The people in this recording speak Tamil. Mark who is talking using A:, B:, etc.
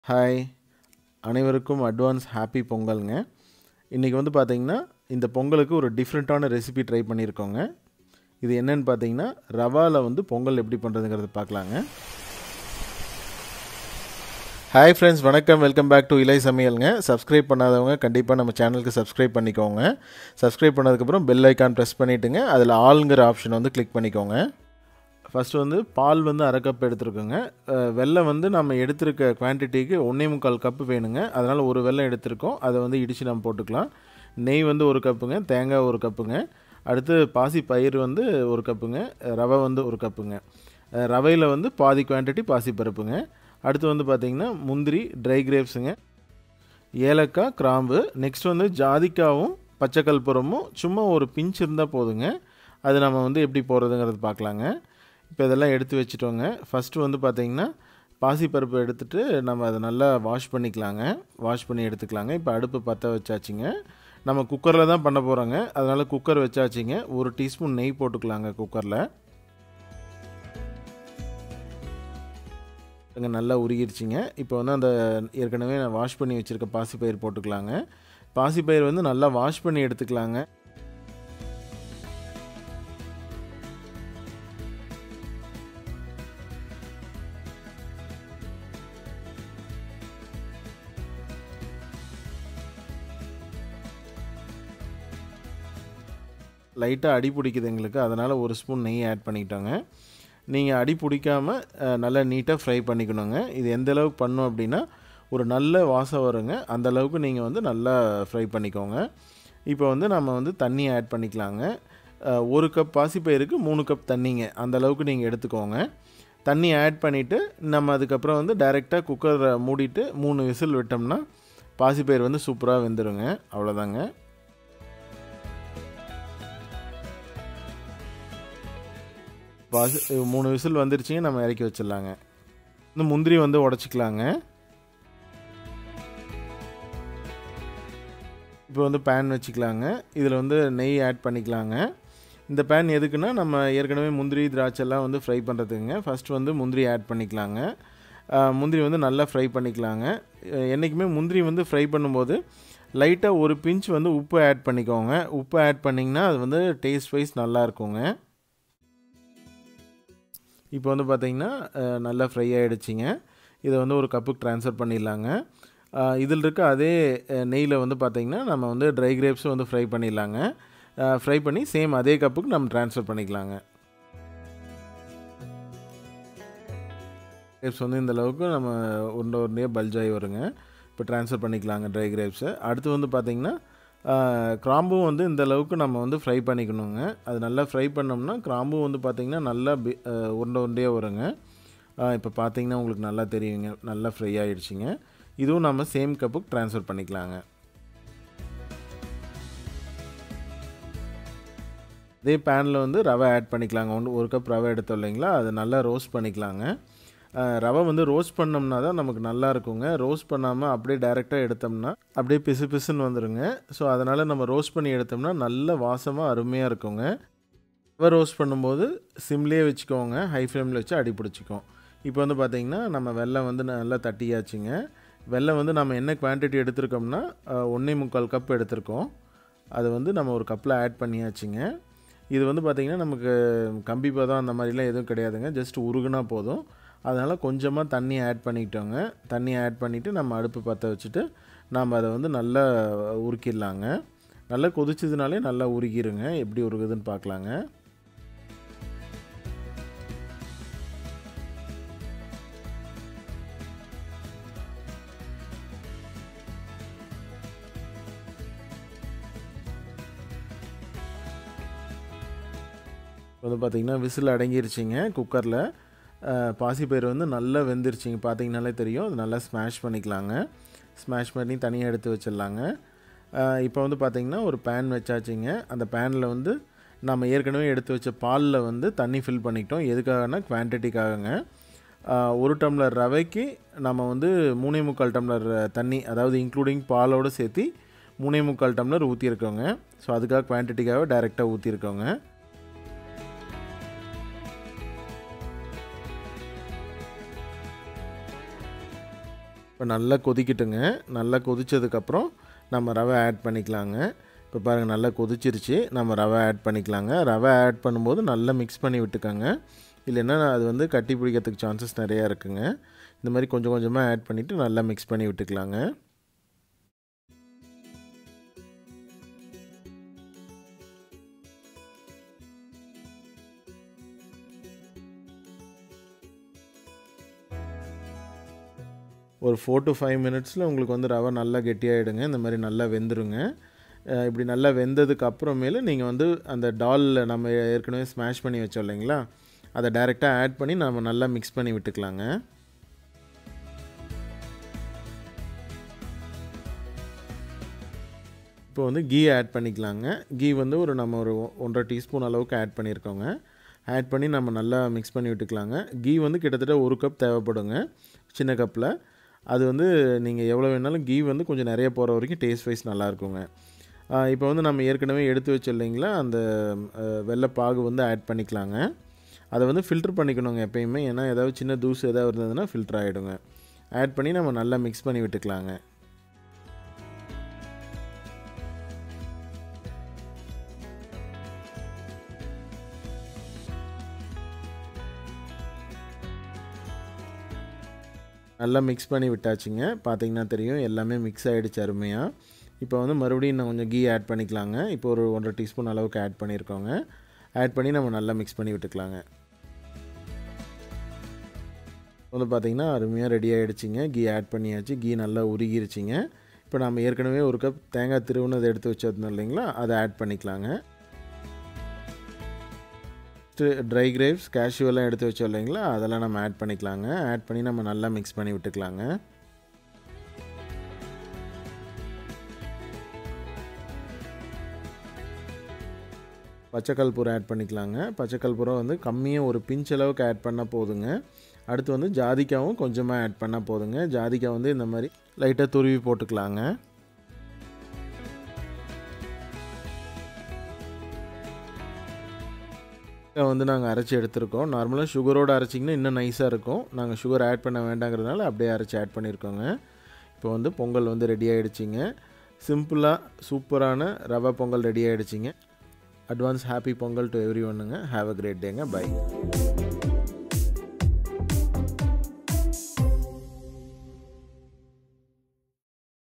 A: ஹாய் அனைவருக்கும் அட்வான்ஸ் ஹாப்பி பொங்கல்ங்க இன்றைக்கி வந்து பார்த்தீங்கன்னா இந்த பொங்கலுக்கு ஒரு டிஃப்ரெண்ட்டான ரெசிபி ட்ரை பண்ணியிருக்கோங்க இது என்னன்னு பார்த்தீங்கன்னா ரவாவில் வந்து பொங்கல் எப்படி பண்ணுறதுங்கிறது பார்க்கலாங்க ஹாய் ஃப்ரெண்ட்ஸ் வணக்கம் வெல்கம் பேக் டு இலை சமையலுங்க சப்ஸ்கிரைப் பண்ணாதவங்க கண்டிப்பாக நம்ம சேனலுக்கு சப்ஸ்கிரைப் பண்ணிக்கோங்க சப்ஸ்கிரைப் பண்ணதுக்கப்புறம் பெல் ஐக்கான் ப்ரெஸ் பண்ணிவிட்டுங்க அதில் ஆளுங்கிற ஆப்ஷன் வந்து கிளிக் பண்ணிக்கோங்க ஃபஸ்ட்டு வந்து பால் வந்து அரை கப் எடுத்துருக்கோங்க அஹ் வெல்லம் வந்து நம்ம எடுத்திருக்க குவான்டிட்டிக்கு ஒன்றே முக்கால் கப்பு வேணுங்க அதனால் ஒரு வெல்லம் எடுத்திருக்கோம் அதை வந்து இடித்து நம்ம போட்டுக்கலாம் நெய் வந்து ஒரு கப்புங்க தேங்காய் ஒரு கப்புங்க அடுத்து பாசி பயிர் வந்து ஒரு கப்புங்க ரவை வந்து ஒரு கப்புங்க அஹ் ரவையில் வந்து பாதி குவான்டிட்டி பாசி பருப்புங்க அடுத்து வந்து பார்த்திங்கன்னா முந்திரி ட்ரை கிரேப்ஸுங்க ஏலக்காய் கிராம்பு நெக்ஸ்ட் வந்து ஜாதிக்காவும் பச்சை கற்பூரமும் சும்மா ஒரு பிஞ்ச் இருந்தால் போதுங்க அது நம்ம வந்து எப்படி போடுறதுங்கிறது பார்க்கலாங்க இப்போ இதெல்லாம் எடுத்து வச்சுட்டோங்க ஃபஸ்ட்டு வந்து பார்த்திங்கன்னா பாசிப்பருப்பு எடுத்துகிட்டு நம்ம அதை நல்லா வாஷ் பண்ணிக்கலாங்க வாஷ் பண்ணி எடுத்துக்கலாங்க இப்போ அடுப்பு பற்ற வச்சாச்சுங்க நம்ம குக்கரில் தான் பண்ண போகிறோங்க அதனால் குக்கர் வச்சாச்சுங்க ஒரு டீஸ்பூன் நெய் போட்டுக்கலாங்க குக்கரில் இங்கே நல்லா உருகிருச்சிங்க இப்போ வந்து அந்த ஏற்கனவே நான் வாஷ் பண்ணி வச்சுருக்க பாசிப்பயிர் போட்டுக்கலாங்க பாசிப்பயிர் வந்து நல்லா வாஷ் பண்ணி எடுத்துக்கலாங்க லைட்டாக அடி பிடிக்குது எங்களுக்கு அதனால் ஒரு ஸ்பூன் நெய் ஆட் பண்ணிக்கிட்டோங்க நீங்கள் அடி பிடிக்காமல் நல்லா நீட்டாக ஃப்ரை பண்ணிக்கணுங்க இது எந்த அளவுக்கு பண்ணும் அப்படின்னா ஒரு நல்ல வாசம் வருங்க அந்த அளவுக்கு நீங்கள் வந்து நல்லா ஃப்ரை பண்ணிக்கோங்க இப்போ வந்து நம்ம வந்து தண்ணி ஆட் பண்ணிக்கலாங்க அஹ், ஒரு கப் பாசிப்பயிருக்கு மூணு கப் தண்ணிங்க அந்த அளவுக்கு நீங்கள் எடுத்துக்கோங்க தண்ணி ஆட் பண்ணிவிட்டு நம்ம அதுக்கப்புறம் வந்து டைரெக்டாக குக்கரை மூடிட்டு மூணு விசில் விட்டோம்னா பாசிப்பயிர் வந்து சூப்பராக வெந்துருங்க அவ்வளோதாங்க பாசி மூணு விசில் வந்துருச்சுங்க நம்ம இறக்கி வச்சிடலாங்க இந்த முந்திரி வந்து உடச்சிக்கலாங்க இப்போ வந்து பேன் வச்சுக்கலாங்க இதில் வந்து நெய் ஆட் பண்ணிக்கலாங்க இந்த பேன் எதுக்குன்னா நம்ம ஏற்கனவே முந்திரி திராட்சைலாம் வந்து ஃப்ரை பண்ணுறதுக்குங்க ஃபஸ்ட்டு வந்து முந்திரி ஆட் பண்ணிக்கலாங்க அஹ் முந்திரி வந்து நல்லா ஃப்ரை பண்ணிக்கலாங்க அஹ் என்றைக்குமே முந்திரி வந்து ஃப்ரை பண்ணும்போது லைட்டாக ஒரு பிஞ்ச் வந்து உப்பு ஆட் பண்ணிக்கோங்க உப்பு ஆட் பண்ணிங்கன்னா அது வந்து டேஸ்ட் வைஸ் நல்லா இருக்குங்க இப்போ வந்து பார்த்திங்கன்னா அஹ், நல்லா ஃப்ரை ஆகிடுச்சிங்க இதை வந்து ஒரு கப்புக்கு ட்ரான்ஸ்ஃபர் பண்ணிடலாங்க அஹ், இதில் இருக்க அதே நெய்யில் வந்து பார்த்திங்கன்னா நம்ம வந்து ட்ரை கிரேப்ஸும் வந்து ஃப்ரை பண்ணிடலாங்க ஃப்ரை பண்ணி சேம் அதே கப்புக்கு நம்ம ட்ரான்ஸ்ஃபர் பண்ணிக்கலாங்க கிரேப்ஸ் வந்து இந்த அளவுக்கு நம்ம உருண்டை உருண்டையாக பல்ஜாகி வருங்க இப்போ ட்ரான்ஸ்ஃபர் பண்ணிக்கலாங்க ட்ரை கிரேப்ஸை அடுத்து வந்து பார்த்திங்கன்னா ஆஹ், கிராம்பும் வந்து இந்த அளவுக்கு நம்ம வந்து ஃப்ரை பண்ணிக்கணுங்க அது நல்லா ஃப்ரை பண்ணோம்னா கிராம்பும் வந்து பார்த்திங்கன்னா நல்லா பி- ஆஹ், உருண்டை உருண்டையாக வருங்க ஆஹ், இப்போ பார்த்தீங்கன்னா உங்களுக்கு நல்லா தெரியுங்க நல்லா ஃப்ரை ஆகிடுச்சிங்க இதுவும் நம்ம சேம் கப்புக்கு ட்ரான்ஸ்ஃபர் பண்ணிக்கலாங்க இதே பேனில் வந்து ரவை ஆட் பண்ணிக்கலாங்க ஒன்று ஒரு கப் ரவை எடுத்தோம் இல்லைங்களா அதை நல்லா ரோஸ்ட் பண்ணிக்கலாங்க அஹ், ரவை வந்து ரோஸ்ட் பண்ணோம்னா தான் நமக்கு நல்லா இருக்குங்க ரோஸ்ட் பண்ணாமல் அப்படியே டைரெக்டாக எடுத்தோம்னா அப்படியே பிசு பிசுன்னு வந்துடுங்க ஸோ அதனால் நம்ம ரோஸ்ட் பண்ணி எடுத்தோம்னா நல்ல வாசமாக அருமையாக இருக்குங்க ரவை ரோஸ்ட் பண்ணும்போது சிம்லேயே வச்சுக்கோங்க ஹை ஃப்ளேமில் வச்சு அடி பிடிச்சிக்கும் இப்போ வந்து பார்த்திங்கன்னா நம்ம வெல்லம் வந்து நல்லா தட்டியாச்சுங்க வெல்லம் வந்து நம்ம என்ன குவான்டிட்டி எடுத்திருக்கோம்னா அஹ், ஒன்றே முக்கால் கப் எடுத்திருக்கோம் அது வந்து நம்ம ஒரு கப்பில் ஆட் பண்ணியாச்சுங்க இது வந்து பார்த்திங்கன்னா நமக்கு கம்பி பதம் அந்த மாதிரிலாம் எதுவும் கிடையாதுங்க ஜஸ்ட் உருகுனா போதும் அதனால் கொஞ்சமாக தண்ணி ஆட் பண்ணிக்கிட்டோங்க தண்ணி ஆட் பண்ணிவிட்டு நம்ம அடுப்பு பற்ற வச்சுட்டு நம்ம அதை வந்து நல்லா உருக்கிடலாங்க நல்லா கொதிச்சதுனாலே நல்லா உருகிருங்க எப்படி உருகுதுன்னு பார்க்கலாங்க வந்து பார்த்திங்கன்னா விசில் அடங்கிருச்சிங்க குக்கரில் பாசிப்பயிர் வந்து நல்லா வெந்துருச்சிங்க பார்த்தீங்கனாலே தெரியும் அது நல்லா ஸ்மாஷ் பண்ணிக்கலாங்க ஸ்மாஷ் பண்ணி தனியாக எடுத்து வச்சிடலாங்க இப்போ வந்து பார்த்திங்கன்னா ஒரு பேன் வச்சாச்சுங்க அந்த பேனில் வந்து நம்ம ஏற்கனவே எடுத்து வச்ச பாலில் வந்து தண்ணி ஃபில் பண்ணிக்கிட்டோம் எதுக்காகனா குவான்டிட்டிக்காகங்க ஆஹ், ஒரு டம்ளர் ரவைக்கு நம்ம வந்து மூணே முக்கால் டம்ளர் தண்ணி அதாவது இன்க்ளூடிங் பாலோடு சேர்த்து மூணே முக்கால் டம்ளர் ஊற்றிருக்கோங்க ஸோ அதுக்காக குவான்டிட்டிக்காக டைரெக்டாக ஊற்றிருக்கோங்க இப்போ நல்லா கொதிக்கட்டுங்க நல்லா கொதிச்சதுக்கப்புறம் நம்ம ரவை ஆட் பண்ணிக்கலாங்க இப்போ பாருங்கள் நல்லா கொதிச்சிருச்சு நம்ம ரவை ஆட் பண்ணிக்கலாங்க ரவை ஆட் பண்ணும்போது நல்லா மிக்ஸ் பண்ணி விட்டுக்கோங்க இல்லைன்னா அது வந்து கட்டி பிடிக்கிறதுக்கு சான்சஸ் நிறையா இருக்குங்க இந்த மாதிரி கொஞ்சம் கொஞ்சமாக ஆட் பண்ணிவிட்டு நல்லா மிக்ஸ் பண்ணி விட்டுக்கலாங்க ஒரு ஃபோர் டு ஃபைவ் மினிட்ஸில் உங்களுக்கு வந்து ரவை நல்லா கெட்டியாகிடுங்க இந்த மாதிரி நல்லா வெந்துருங்க அஹ் இப்படி நல்லா வெந்ததுக்கு அப்புறமேலு நீங்கள் வந்து அந்த டாலில் நம்ம ஏற்கனவே ஸ்மாஷ் பண்ணி வச்சோம் இல்லைங்களா அதை டைரெக்டாக ஆட் பண்ணி நம்ம நல்லா மிக்ஸ் பண்ணி விட்டுக்கலாங்க இப்போ வந்து கீ ஆட் பண்ணிக்கலாங்க கீ வந்து ஒரு நம்ம ஒரு ஒ- ஒன்றரை டீஸ்பூன் அளவுக்கு ஆட் பண்ணியிருக்கோங்க ஆட் பண்ணி நம்ம நல்லா மிக்ஸ் பண்ணி விட்டுக்கலாங்க கீ வந்து கிட்டத்தட்ட ஒரு கப் தேவைப்படுங்க சின்ன கப்பில் அது வந்து நீங்கள் எவ்வளோ வேணாலும் கீ வந்து கொஞ்சம் நிறைய போகிற வரைக்கும் டேஸ்ட் வைஸ் நல்லாயிருக்குங்க இப்போ வந்து நம்ம ஏற்கனவே எடுத்து வச்சோம் இல்லைங்களா அந்த அஹ், வெள்ளைப்பாகு வந்து ஆட் பண்ணிக்கலாங்க அதை வந்து ஃபில்டர் பண்ணிக்கணுங்க எப்பயுமே ஏன்னா ஏதாவது சின்ன தூசு ஏதாவது இருந்ததுன்னா ஃபில்டர் ஆகிடுங்க ஆட் பண்ணி நம்ம நல்லா மிக்ஸ் பண்ணி விட்டுக்கலாங்க நல்லா மிக்ஸ் பண்ணி விட்டாச்சுங்க பார்த்தீங்கன்னா தெரியும் எல்லாமே மிக்ஸ் ஆகிடுச்சு அருமையாக இப்போ வந்து மறுபடியும் இன்னும் கொஞ்சம் கீ ஆட் பண்ணிக்கலாங்க இப்போ ஒரு ஒன்றரை டீஸ்பூன் அளவுக்கு ஆட் பண்ணியிருக்கோங்க ஆட் பண்ணி நம்ம நல்லா மிக்ஸ் பண்ணி விட்டுக்கலாங்க வந்து பார்த்தீங்கன்னா அருமையாக ரெடி ஆகிடுச்சிங்க கீ ஆட் பண்ணியாச்சு கீ நல்லா உருகிருச்சிங்க இப்போ நம்ம ஏற்கனவே ஒரு கப் தேங்காய் திருவுனது எடுத்து வச்சிருந்தோம் இல்லைங்களா அதை ஆட் பண்ணிக்கலாங்க ட்ரை கிரேப்ஸ் cashew எல்லாம் எடுத்து வச்சோம் இல்லைங்களா அதெல்லாம் நம்ம ஆட் பண்ணிக்கலாங்க ஆட் பண்ணி நம்ம நல்லா மிக்ஸ் பண்ணி விட்டுக்கலாங்க பச்சைக்கல்பூரம் ஆட் பண்ணிக்கலாங்க பச்சைக்கல்பூரம் வந்து கம்மியாக ஒரு பிஞ்ச் அளவுக்கு ஆட் பண்ணால் போதுங்க அடுத்து வந்து ஜாதிக்காவும் கொஞ்சமாக ஆட் பண்ணால் போதுங்க ஜாதிக்காய் வந்து இந்த மாதிரி லைட்டாக துருவி போட்டுக்கலாங்க இதை வந்து நாங்கள் அரைச்சி எடுத்திருக்கோம் நார்மலாக சுகரோடு அரைச்சிங்கன்னா இன்னும் நைஸாக இருக்கும் நாங்கள் சுகர் ஆட் பண்ண வேண்டாங்கிறதுனால அப்படியே அரைச்சி ஆட் பண்ணியிருக்கோங்க இப்போ வந்து பொங்கல் வந்து ரெடி ஆகிடுச்சிங்க சிம்பிளாக சூப்பரான ரவை பொங்கல் ரெடி ஆகிடுச்சிங்க அட்வான்ஸ் ஹாப்பி பொங்கல் டு எவ்ரி ஒன்னுங்க ஹாவ் அ கிரேட் டேங்க பை